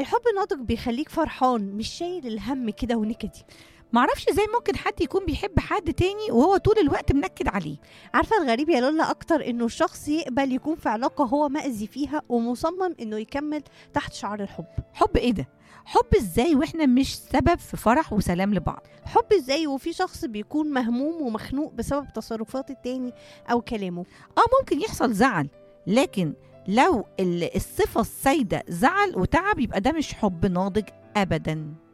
الحب الناضج بيخليك فرحان مش شايل الهم كده ونكدي معرفش ازاي ممكن حد يكون بيحب حد تاني وهو طول الوقت منكد عليه عارفه الغريب يا لولا اكتر انه الشخص يقبل يكون في علاقه هو مأذي فيها ومصمم انه يكمل تحت شعار الحب حب ايه ده حب ازاي واحنا مش سبب في فرح وسلام لبعض حب ازاي وفي شخص بيكون مهموم ومخنوق بسبب تصرفات التاني او كلامه اه ممكن يحصل زعل لكن لو ال- الصفة السائدة زعل وتعب يبقى ده مش حب ناضج أبدا